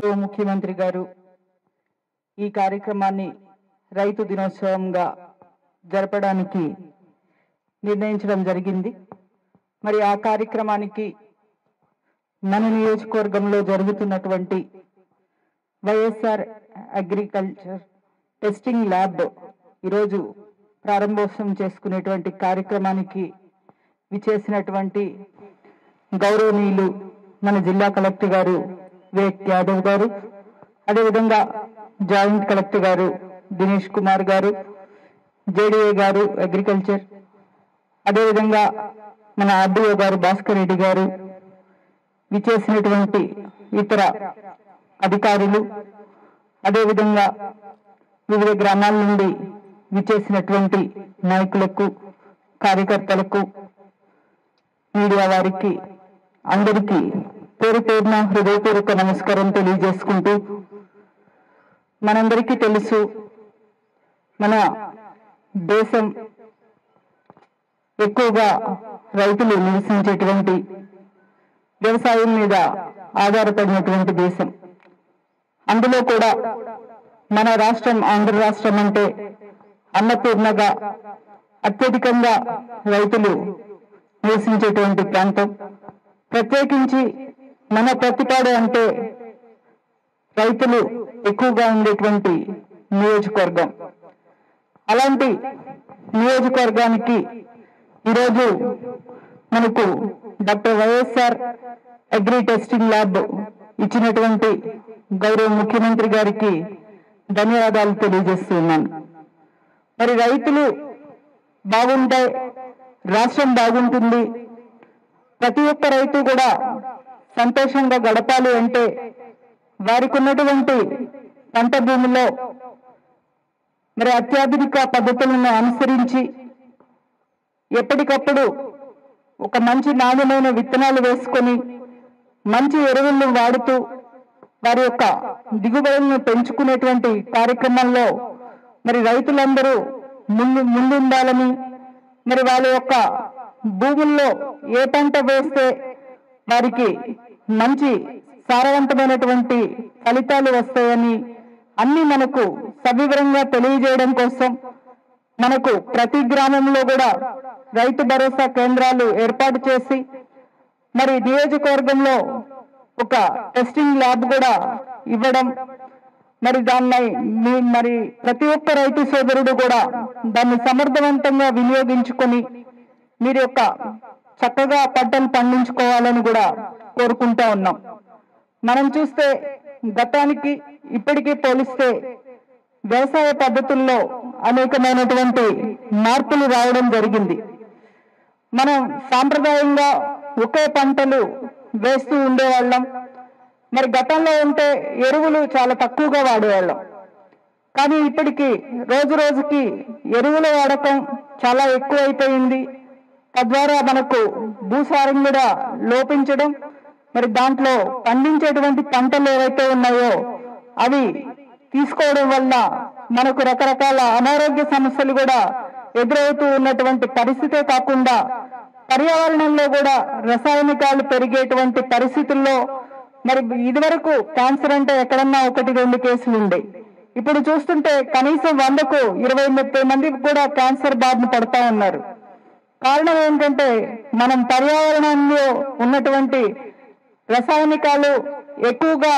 గౌరవ ముఖ్యమంత్రి గారు ఈ కార్యక్రమాన్ని రైతు దినోత్సవంగా జరపడానికి నిర్ణయించడం జరిగింది మరి ఆ కార్యక్రమానికి మన నియోజకవర్గంలో జరుగుతున్నటువంటి వైఎస్ఆర్ అగ్రికల్చర్ టెస్టింగ్ ల్యాబ్ ఈరోజు ప్రారంభోత్సవం చేసుకునేటువంటి కార్యక్రమానికి విచేసినటువంటి గౌరవనీయులు మన జిల్లా కలెక్టర్ గారు వివేక్ యాదవ్ గారు అదేవిధంగా జాయింట్ కలెక్టర్ గారు దినేష్ కుమార్ గారు జేడీఏ గారు అగ్రికల్చర్ అదేవిధంగా మన ఆర్డీఓ గారు భాస్కర్ రెడ్డి గారు విచేసినటువంటి ఇతర అధికారులు అదేవిధంగా వివిధ గ్రామాల నుండి విచేసినటువంటి నాయకులకు కార్యకర్తలకు మీడియా వారికి అందరికీ పేరు పేరున హృదయపూర్వక నమస్కారం తెలియజేసుకుంటూ మనందరికీ తెలుసు మన దేశం ఎక్కువగా రైతులు నివసించేటువంటి వ్యవసాయం మీద ఆధారపడినటువంటి దేశం అందులో కూడా మన రాష్ట్రం ఆంధ్ర రాష్ట్రం అంటే అన్నపూర్ణగా అత్యధికంగా రైతులు నివసించేటువంటి ప్రాంతం ప్రత్యేకించి మన ప్రతిపాడు అంటే రైతులు ఎక్కువగా ఉండేటువంటి నియోజకవర్గం అలాంటి నియోజకవర్గానికి ఈరోజు మనకు doctor YSR agri testing lab ఇచ్చినటువంటి గౌరవ ముఖ్యమంత్రి గారికి ధన్యవాదాలు తెలియజేస్తున్నాను మరి రైతులు బాగుంటే రాష్ట్రం బాగుంటుంది ప్రతి ఒక్క రైతు కూడా సంతోషంగా గడపాలి అంటే వారికి ఉన్నటువంటి పంట భూమిలో మరి అత్యాధునిక పద్ధతులను అనుసరించి ఎప్పటికప్పుడు ఒక మంచి నాణ్యమైన విత్తనాలు వేసుకొని మంచి ఎరువులను వాడుతూ వారి యొక్క దిగుబడులను పెంచుకునేటువంటి కార్యక్రమంలో మరి రైతులందరూ ముందు ముందుండాలని మరి వాళ్ళ యొక్క భూముల్లో ఏ పంట వేస్తే వారికి మంచి సారవంతమైనటువంటి ఫలితాలు వస్తాయని అన్ని మనకు సవివరంగా తెలియజేయడం కోసం మనకు ప్రతి గ్రామంలో కూడా రైతు భరోసా కేంద్రాలు ఏర్పాటు చేసి మరి నియోజకవర్గంలో ఒక టెస్టింగ్ ల్యాబ్ కూడా ఇవ్వడం మరి దాన్ని మీ- మరి ప్రతి ఒక్క రైతు సోదరుడు కూడా దాన్ని సమర్థవంతంగా వినియోగించుకొని మీరు యొక్క చక్కగా పంటలు పండించుకోవాలని కూడా కోరుకుంటా ఉన్నాం మనం చూస్తే గతానికి ఇప్పటికీ పోలిస్తే వ్యవసాయ పద్ధతుల్లో అనేకమైనటువంటి మార్పులు రావడం జరిగింది మనం సాంప్రదాయంగా ఒకే పంటలు వేస్తూ ఉండేవాళ్ళం మరి గతంలో ఉంటే ఎరువులు చాలా తక్కువగా వాడేవాళ్ళం కానీ ఇప్పటికి రోజు రోజుకి ఎరువుల వాడకం చాలా ఎక్కువైపోయింది తద్వారా మనకు భూసారం కూడా లోపించడం మరి దాంట్లో పండించేటువంటి పంటలు ఏవైతే ఉన్నాయో అవి తీసుకోవడం వల్ల మనకు రకరకాల అనారోగ్య సమస్యలు కూడా ఎదురవుతూ ఉన్నటువంటి పరిస్థితే కాకుండా పర్యావరణంలో కూడా రసాయనికాలు పెరిగేటువంటి పరిస్థితుల్లో మరి ఇదివరకు క్యాన్సర్ అంటే ఎక్కడన్నా ఒకటి రెండు కేసులు ఉండే ఇప్పుడు చూస్తుంటే కనీసం వందకు ఇరవై ముప్పై మంది కూడా క్యాన్సర్ బారిన పడతా ఉన్నారు కారణం ఏంటంటే మనం పర్యావరణంలో ఉన్నటువంటి రసాయనికాలు ఎక్కువగా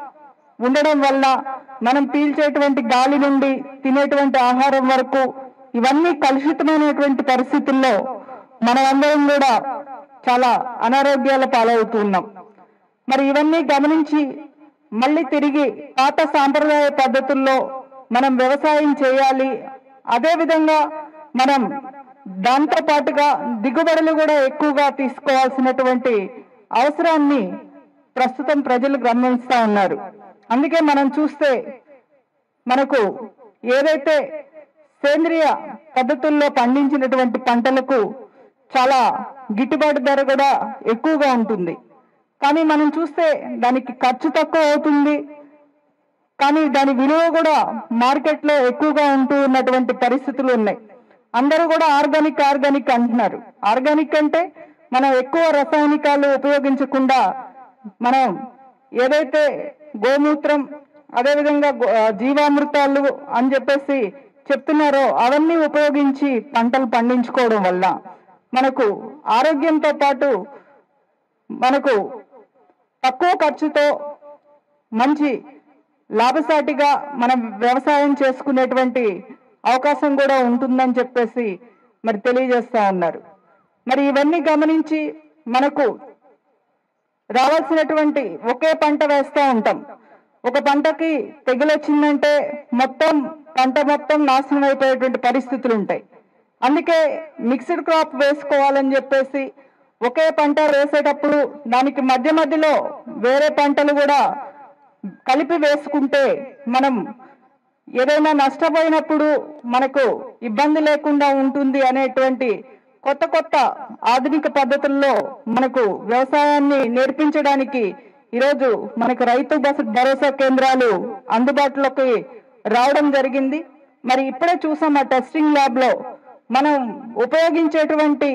ఉండడం వల్ల మనం పీల్చేటువంటి గాలి నుండి తినేటువంటి ఆహారం వరకు ఇవన్నీ కలుషితమైనటువంటి పరిస్థితుల్లో మనమందరం కూడా చాలా అనారోగ్యాల పాలవుతూ ఉన్నాం మరి ఇవన్నీ గమనించి మళ్ళీ తిరిగి పాత సాంప్రదాయ పద్ధతుల్లో మనం వ్యవసాయం చేయాలి అదే విధంగా మనం దాంతో పాటుగా దిగుబడులు కూడా ఎక్కువగా తీసుకోవాల్సినటువంటి అవసరాన్ని ప్రస్తుతం ప్రజలు గమనిస్తా ఉన్నారు అందుకే మనం చూస్తే మనకు ఏదైతే సేంద్రియ పద్ధతుల్లో పండించినటువంటి పంటలకు చాలా గిట్టుబాటు ధర కూడా ఎక్కువగా ఉంటుంది కానీ మనం చూస్తే దానికి ఖర్చు తక్కువ అవుతుంది కానీ దాని విలువ కూడా మార్కెట్లో ఎక్కువగా ఉంటూ ఉన్నటువంటి పరిస్థితులు ఉన్నాయి అందరూ కూడా ఆర్గానిక్ ఆర్గానిక్ అంటున్నారు ఆర్గానిక్ అంటే మనం ఎక్కువ రసాయనికాలు ఉపయోగించకుండా మనం ఏదైతే గోమూత్రం అదేవిధంగా గో- ఆ, జీవామృతాలు అని చెప్పేసి చెప్తున్నారో అవన్నీ ఉపయోగించి పంటలు పండించుకోవడం వల్ల మనకు ఆరోగ్యంతో పాటు మనకు తక్కువ ఖర్చుతో మంచి లాభసాటిగా మనం వ్యవసాయం చేసుకునేటువంటి అవకాశం కూడా ఉంటుందని చెప్పేసి మరి తెలియజేస్తా ఉన్నారు మరి ఇవన్నీ గమనించి మనకు రావాల్సినటువంటి ఒకే పంట వేస్తూ ఉంటాం ఒక పంటకి తెగులు వచ్చిందంటే మొత్తం పంట మొత్తం నాశనం అయిపోయేటువంటి పరిస్థితులు ఉంటాయి అందుకే మిక్స్డ్ క్రాప్ వేసుకోవాలని చెప్పేసి ఒకే పంట వేసేటప్పుడు దానికి మధ్య మధ్యలో వేరే పంటలు కూడా కలిపి వేసుకుంటే మనం ఏదైనా నష్టపోయినప్పుడు మనకు ఇబ్బంది లేకుండా ఉంటుంది అనేటువంటి కొత్త కొత్త ఆధునిక పద్ధతుల్లో మనకు వ్యవసాయాన్ని నేర్పించడానికి ఈరోజు మనకు రైతు బస- భరోసా కేంద్రాలు అందుబాటులోకి రావడం జరిగింది మరి ఇప్పుడే చూసాం ఆ టెస్టింగ్ ల్యాబ్ లో మనం ఉపయోగించేటువంటి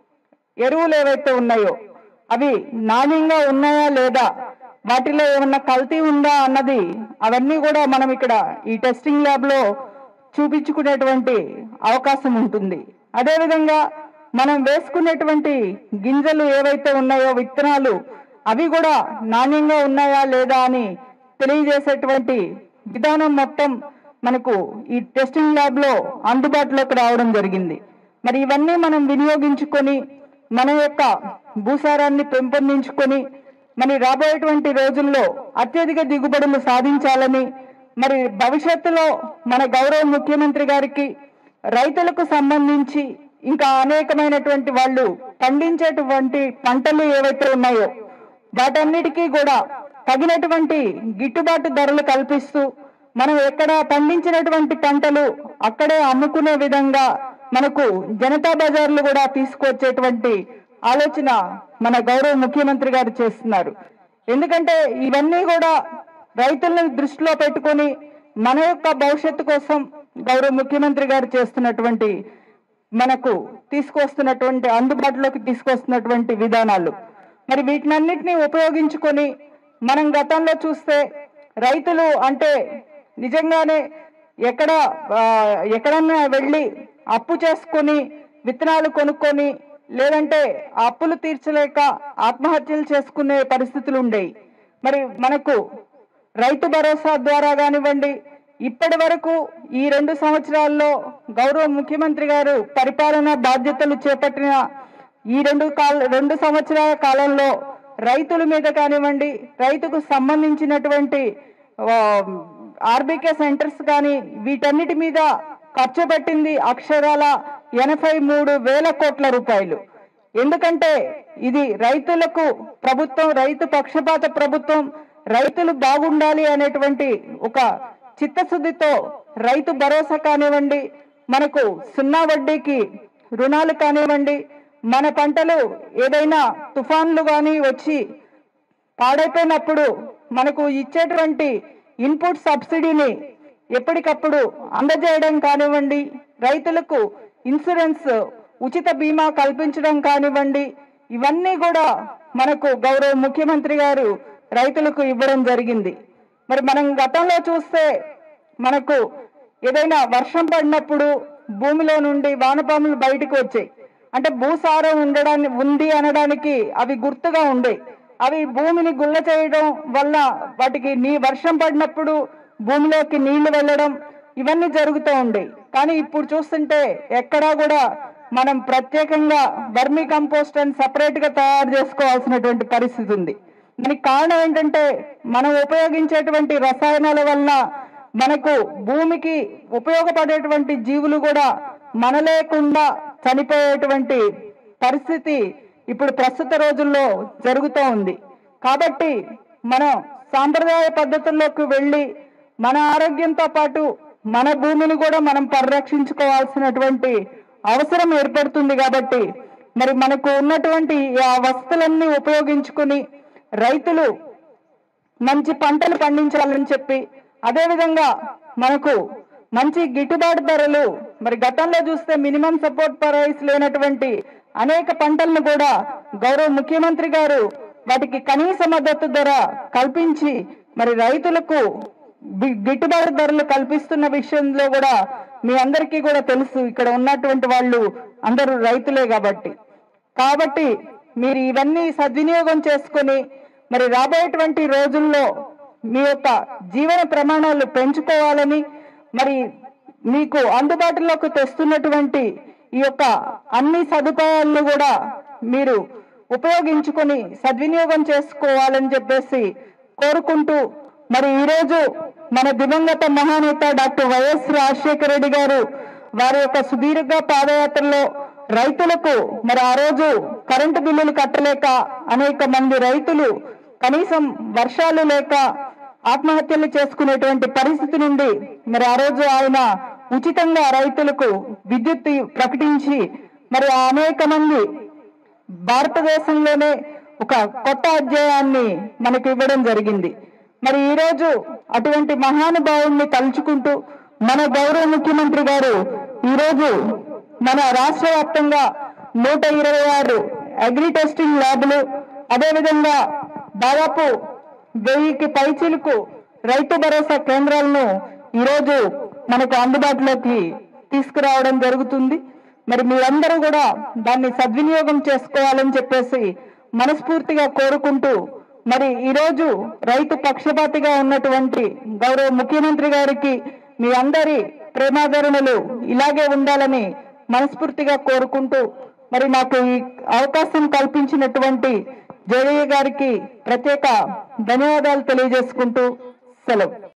ఎరువులు ఏవైతే ఉన్నాయో అవి నాణ్యంగా ఉన్నాయా లేదా వాటిలో ఏమన్నా కల్తీ ఉందా అన్నది అవన్నీ కూడా మనం ఇక్కడ ఈ టెస్టింగ్ ల్యాబ్ లో చూపించుకునేటువంటి అవకాశం ఉంటుంది అదేవిధంగా మనం వేసుకునేటువంటి గింజలు ఏవైతే ఉన్నాయో విత్తనాలు అవి కూడా నాణ్యంగా ఉన్నాయా లేదా అని తెలియజేసేటువంటి విధానం మొత్తం మనకు ఈ టెస్టింగ్ ల్యాబ్ లో అందుబాటులోకి రావడం జరిగింది మరి ఇవన్నీ మనం వినియోగించుకొని మన యొక్క భూసారాన్ని పెంపొందించుకొని మరి రాబోయేటువంటి రోజుల్లో అత్యధిక దిగుబడులు సాధించాలని మరి భవిష్యత్తులో మన గౌరవ ముఖ్యమంత్రి గారికి రైతులకు సంబంధించి ఇంకా అనేకమైనటువంటి వాళ్ళు పండించేటువంటి పంటలు ఏవైతే ఉన్నాయో వాటన్నిటికీ కూడా తగినటువంటి గిట్టుబాటు ధరలు కల్పిస్తూ మనం ఎక్కడ పండించినటువంటి పంటలు అక్కడే అమ్ముకునే విధంగా మనకు జనతా బజార్లు కూడా తీసుకొచ్చేటువంటి ఆలోచన మన గౌరవ ముఖ్యమంత్రి గారు చేస్తున్నారు ఎందుకంటే ఇవన్నీ కూడా రైతులను దృష్టిలో పెట్టుకొని మన యొక్క భవిష్యత్తు కోసం గౌరవ ముఖ్యమంత్రి గారు చేస్తున్నటువంటి మనకు తీసుకొస్తున్నటువంటి అందుబాటులోకి తీసుకొస్తున్నటువంటి విధానాలు మరి వీటినన్నిటిని ఉపయోగించుకొని మనం గతంలో చూస్తే రైతులు అంటే నిజంగానే ఎక్కడ ఆ, ఎక్కడన్నా వెళ్ళి అప్పు చేసుకొని విత్తనాలు కొనుక్కొని లేదంటే ఆ అప్పులు తీర్చలేక ఆత్మహత్యలు చేసుకునే పరిస్థితులు ఉండేవి మరి మనకు రైతు భరోసా ద్వారా కానివ్వండి ఇప్పటి వరకు ఈ రెండు సంవత్సరాల్లో గౌరవ ముఖ్యమంత్రి గారు పరిపాలన బాధ్యతలు చేపట్టిన ఈ రెండు కాల రెండు సంవత్సరాల కాలంలో రైతుల మీద కానివ్వండి రైతుకు సంబంధించినటువంటి ఆర్బీకే సెంటర్స్ కానీ వీటన్నిటి మీద ఖర్చు పెట్టింది అక్షరాల ఎనభై మూడు వేల కోట్ల రూపాయలు ఎందుకంటే ఇది రైతులకు ప్రభుత్వం రైతు పక్షపాత ప్రభుత్వం రైతులు బాగుండాలి అనేటువంటి ఒక చిత్తశుద్ధితో రైతు భరోసా కానివ్వండి మనకు సున్నా వడ్డీకి రుణాలు కానివ్వండి మన పంటలు ఏదైనా తుఫాన్లు కానీ వచ్చి పాడైపోయినప్పుడు మనకు ఇచ్చేటువంటి ఇన్పుట్ సబ్సిడీని ఎప్పటికప్పుడు అందజేయడం కానివ్వండి రైతులకు ఇన్సూరెన్స్ ఉచిత బీమా కల్పించడం కానివ్వండి ఇవన్నీ కూడా మనకు గౌరవ ముఖ్యమంత్రి గారు రైతులకు ఇవ్వడం జరిగింది మరి మనం గతంలో చూస్తే మనకు ఏదైనా వర్షం పడినప్పుడు భూమిలో నుండి వానపాములు బయటకు వచ్చాయి అంటే భూసారం ఉండడాన్ని ఉంది అనడానికి అవి గుర్తుగా ఉండేవి అవి భూమిని గుల్ల చేయడం వల్ల వాటికి నీ వర్షం పడినప్పుడు భూమిలోకి నీళ్లు వెళ్ళడం ఇవన్నీ జరుగుతూ ఉండేవి కానీ ఇప్పుడు చూస్తుంటే ఎక్కడా కూడా మనం ప్రత్యేకంగా వర్మీ కంపోస్ట్ అని సపరేట్ గా తయారు చేసుకోవాల్సినటువంటి పరిస్థితి ఉంది దానికి కారణం ఏంటంటే మనం ఉపయోగించేటువంటి రసాయనాల వల్ల మనకు భూమికి ఉపయోగపడేటువంటి జీవులు కూడా మన లేకుండా చనిపోయేటువంటి పరిస్థితి ఇప్పుడు ప్రస్తుత రోజుల్లో జరుగుతూ ఉంది కాబట్టి మనం సాంప్రదాయ పద్ధతుల్లోకి వెళ్ళి మన ఆరోగ్యంతో పాటు మన భూమిని కూడా మనం పరిరక్షించుకోవాల్సినటువంటి అవసరం ఏర్పడుతుంది కాబట్టి మరి మనకు ఉన్నటువంటి ఆ వస్తువులన్నీ ఉపయోగించుకుని రైతులు మంచి పంటలు పండించాలని చెప్పి అదే విధంగా మనకు మంచి గిట్టుబాటు ధరలు మరి గతంలో చూస్తే మినిమం సపోర్ట్ ప్రైస్ లేనటువంటి అనేక పంటలను కూడా గౌరవ ముఖ్యమంత్రి గారు వాటికి కనీస మద్దతు ధర కల్పించి మరి రైతులకు గి- గిట్టుబాటు ధరలు కల్పిస్తున్న విషయంలో కూడా మీ అందరికీ కూడా తెలుసు ఇక్కడ ఉన్నటువంటి వాళ్ళు అందరూ రైతులే కాబట్టి కాబట్టి మీరు ఇవన్నీ సద్వినియోగం చేసుకొని మరి రాబోయేటువంటి రోజుల్లో మీ యొక్క జీవన ప్రమాణాలు పెంచుకోవాలని మరి మీకు అందుబాటులోకి తెస్తున్నటువంటి ఈ యొక్క అన్ని సదుపాయాలను కూడా మీరు ఉపయోగించుకొని సద్వినియోగం చేసుకోవాలని చెప్పేసి కోరుకుంటూ మరి ఈరోజు మన దివంగత మహానేత డాక్టర్ వైఎస్ రాజశేఖర రెడ్డి గారు వారి యొక్క సుదీర్ఘ పాదయాత్రలో రైతులకు మరి ఆ రోజు కరెంటు బిల్లులు కట్టలేక అనేక మంది రైతులు కనీసం వర్షాలు లేక ఆత్మహత్యలు చేసుకునేటువంటి పరిస్థితి నుండి మరి ఆ రోజు ఆయన ఉచితంగా రైతులకు విద్యుత్ ప్రకటించి మరి ఆ అనేక మంది భారతదేశంలోనే ఒక కొత్త అధ్యాయాన్ని మనకు ఇవ్వడం జరిగింది మరి ఈ రోజు అటువంటి మహానుభావుల్ని తలుచుకుంటూ మన గౌరవ ముఖ్యమంత్రి గారు ఈ రోజు మన రాష్ట్ర వ్యాప్తంగా నూట ఇరవై ఆరు అగ్రి టెస్టింగ్ ల్యాబ్లు అదేవిధంగా దాదాపు వెయ్యికి పైచిలకు రైతు భరోసా కేంద్రాలను ఈరోజు మనకు అందుబాటులోకి తీసుకురావడం జరుగుతుంది మరి మీరందరూ కూడా దాన్ని సద్వినియోగం చేసుకోవాలని చెప్పేసి మనస్ఫూర్తిగా కోరుకుంటూ మరి ఈరోజు రైతు పక్షపాతిగా ఉన్నటువంటి గౌరవ ముఖ్యమంత్రి గారికి మీ అందరి ప్రేమాదరణలు ఇలాగే ఉండాలని మనస్ఫూర్తిగా కోరుకుంటూ మరి నాకు ఈ అవకాశం కల్పించినటువంటి జేడీ గారికి ప్రత్యేక ధన్యవాదాలు తెలియజేసుకుంటూ సెలవు